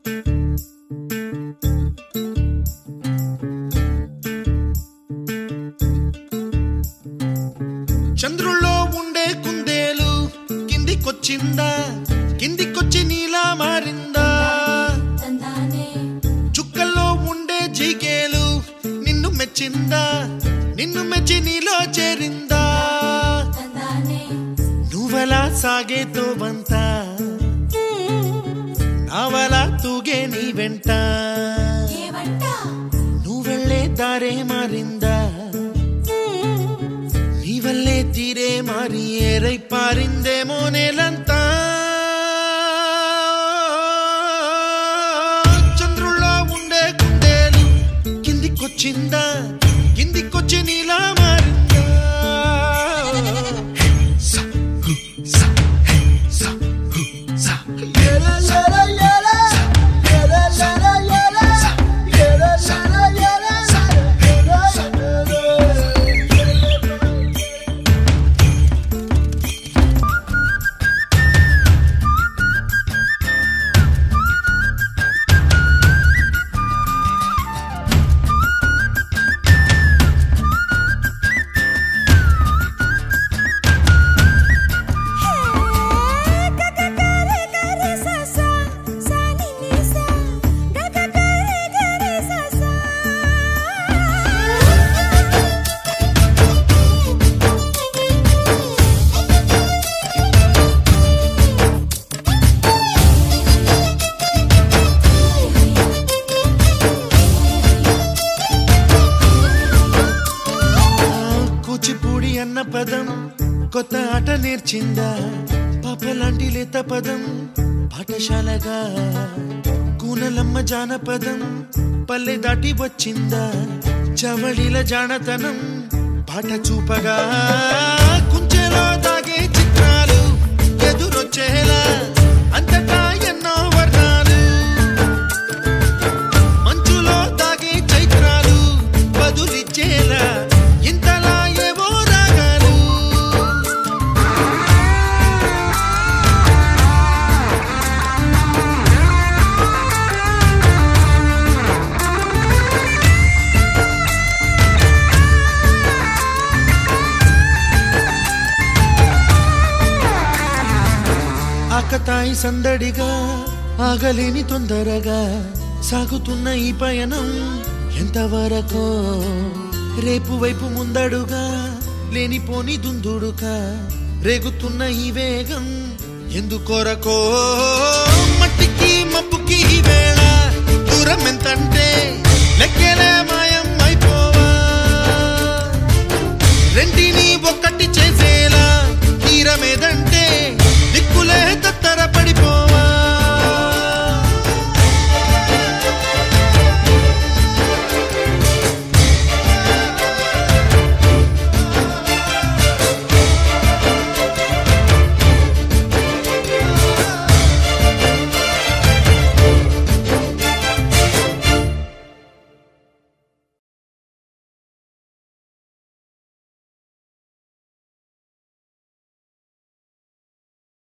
చంద్రుల్లో ఉండే కుందేలు కిందికొచ్చిందా కిందికొచ్చి నీలా మారిందా తందానే చుక్కల్లో ఉండే జీకేలు నిన్ను మెచ్చిందా నిన్ను మెచ్చి నీలో చేరిందా తందానే నువ్వలా సాగేతో వంత నావలా తూగే నీ వెంట ఏవంట నువ్వెళ్ళే దారే మారిందా నీ వల్లే తీరే మారి ఏరై పారిందేమో నేలంతా చంద్రుల్లో ఉండే కుందేలు కిందికొచ్చిందా కిందికొచ్చి నీలా మారిందా సా, హు, సా, హే, సా, హు, సా. కూచిపూడి అన్న పదం కొత్త ఆట నేర్చిందా పాపలాంటి లేత పదం పాఠశాలగా కూనలమ్మ జానపదం పల్లె దాటి వచ్చిందా చవళిల జానతనం పాట చూపగా కుంచెలో దాగే చిత్రాలు ఎదురొచ్చేలా అంతటా ఎన్నో వర్ణాలు మంచులో దాగే చైత్రాలు బదులిచ్చేలా ఇంతలా ఏవో రాగాలు ఆకతాయి సందడిగా ఆగలేని తొందరగా సాగుతున్న ఈ పయనం ఎంతవరకో రేపు వైపు ముందడుగా లేనిపోని దుందుడుగా రేగుతున్న ఈ వేగం ఎందుకొరకో మట్టి